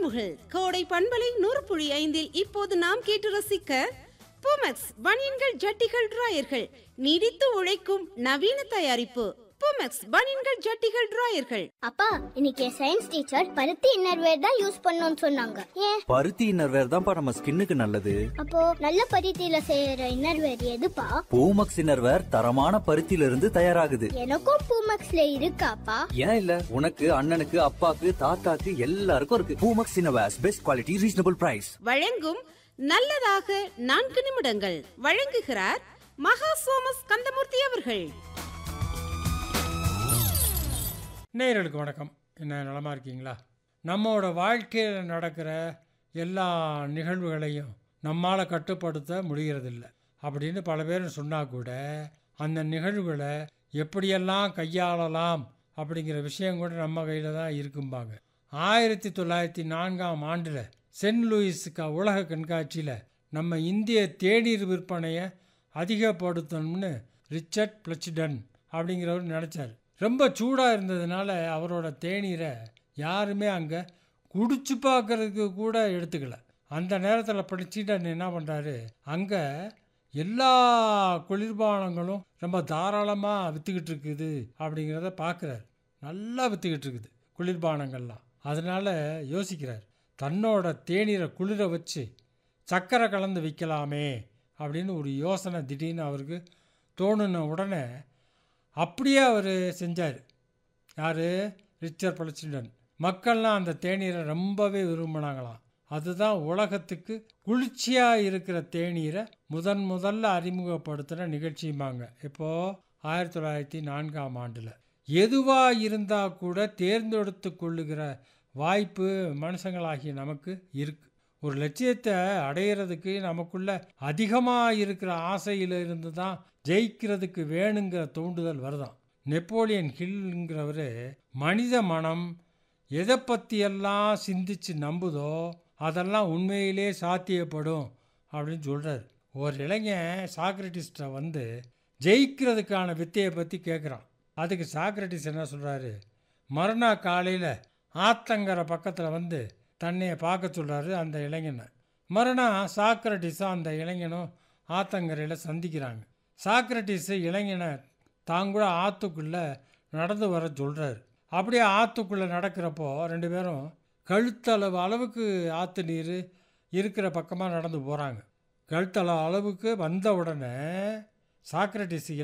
வளர்முகள் கோடை பண்பலை நூறு புள்ளி ஐந்தில் இப்போது நாம் கேட்டு ரசிக்க பூமெக்ஸ் பனியன்கள் ஜட்டிகள் டிராயர்கள் நீடித்து உழைக்கும் நவீன தயாரிப்பு பூமெக்ஸ் பனியன்கள் ஜட்டிகள் டிராயர்கள் அப்பா இன்னைக்கு சயின்ஸ் டீச்சர் பருத்தி இன்னர்வேர் தான் யூஸ் பண்ணணும்னு சொன்னாங்க ஏன் பருத்தி இன்னர்வேர் தான்ப்பா நம்ம ஸ்கின்னுக்கு நல்லது அப்போ நல்ல பருத்தியில செய்யற இன்னர்வேர் எதுப்பா பூமக்ஸ் இன்னர்வேர் தரமான பருத்தியில இருந்து தயாராகுது எனக்கும் பூமெக்ஸ்ல இருக்காப்பா ஏன் இல்ல உனக்கு அண்ணனுக்கு அப்பாக்கு தாத்தாக்கு எல்லாருக்கும் இருக்கு Poomex innerwears best quality reasonable price வழங்கும் நல்லதாக நான்கு நிமிடங்கள் வழங்குகிறார் மகா சோமஸ் கந்தமூர்த்தி அவர்கள் நேயர்களுக்கு வணக்கம் என்ன நலமா இருக்கீங்களா நம்மோட வாழ்க்கையில் நடக்கிற எல்லா நிகழ்வுகளையும் நம்மால் கட்டுப்படுத்த முடிகிறதில்ல அப்படின்னு பல பேர் சொன்னால் கூட அந்த நிகழ்வுகளை எப்படியெல்லாம் கையாளலாம் அப்படிங்கிற விஷயம் கூட நம்ம கையில் தான் இருக்கும்பாங்க ஆயிரத்தி தொள்ளாயிரத்தி நான்காம் ஆண்டில் சென்ட் லூயிஸ் க உலக கண்காட்சியில் நம்ம இந்திய தேநீர் விற்பனையை அதிகப்படுத்தணும்னு ரிச்சர்ட் பிளச்சிடன் அப்படிங்கிறவர் நினச்சார் ரொம்ப சூடாக இருந்ததுனால அவரோட தேநீரை யாருமே அங்கே குடிச்சு பார்க்கறதுக்கு கூட எடுத்துக்கல அந்த நேரத்தில் பிளச்சிடன் என்ன பண்ணுறாரு அங்கே எல்லா குளிர்பானங்களும் ரொம்ப தாராளமாக விற்றுக்கிட்டு இருக்குது அப்படிங்கிறத பார்க்குறாரு நல்லா விற்றுக்கிட்டு இருக்குது குளிர்பானங்கள்லாம் அதனால் யோசிக்கிறார் தன்னோட தேநீரை குளிர வச்சு சர்க்கரை கலந்து விற்கலாமே அப்படின்னு ஒரு யோசனை திடீர்னு அவருக்கு தோணுன உடனே அப்படியே அவர் செஞ்சார் யார் ரிச்சர் பழச்சிடன் மக்கள்லாம் அந்த தேநீரை ரொம்பவே விரும்பினாங்களாம் அதுதான் உலகத்துக்கு குளிர்ச்சியாக இருக்கிற தேநீரை முதன் முதல்ல அறிமுகப்படுத்தின நிகழ்ச்சியுமாங்க இப்போது ஆயிரத்தி தொள்ளாயிரத்தி நான்காம் ஆண்டில் எதுவாக இருந்தால் கூட தேர்ந்தெடுத்து கொள்ளுகிற வாய்ப்பு மனுஷங்களாகிய நமக்கு இருக்கு ஒரு லட்சியத்தை அடையிறதுக்கு நமக்குள்ள அதிகமாக இருக்கிற ஆசையில இருந்து தான் ஜெயிக்கிறதுக்கு வேணுங்கிற தூண்டுதல் வருதாம் நெப்போலியன் ஹில்ங்கிறவர் மனித மனம் எதை பற்றியெல்லாம் சிந்திச்சு நம்புதோ அதெல்லாம் உண்மையிலே சாத்தியப்படும் அப்படின்னு சொல்கிறார் ஒரு இளைஞன் சாக்ரட்டிஸ்ட்டை வந்து ஜெயிக்கிறதுக்கான வித்தையை பற்றி கேட்குறான் அதுக்கு சாக்ரட்டிஸ் என்ன சொல்கிறாரு மறுநாள் காலையில் ஆத்தங்கரை பக்கத்தில் வந்து தன்னையை பார்க்க சொல்கிறாரு அந்த இளைஞனை மறுநாள் சாக்ரட்டிஸும் அந்த இளைஞனும் ஆத்தங்கரையில் சந்திக்கிறாங்க சாக்ரட்டிஸு இளைஞனை தாங்கூட ஆற்றுக்குள்ளே நடந்து வர சொல்கிறாரு அப்படியே ஆற்றுக்குள்ளே நடக்கிறப்போ ரெண்டு பேரும் கழுத்தளவு அளவுக்கு ஆற்று நீர் இருக்கிற பக்கமாக நடந்து போகிறாங்க கழுத்தளவு அளவுக்கு வந்த உடனே சாக்ரட்டிஸ்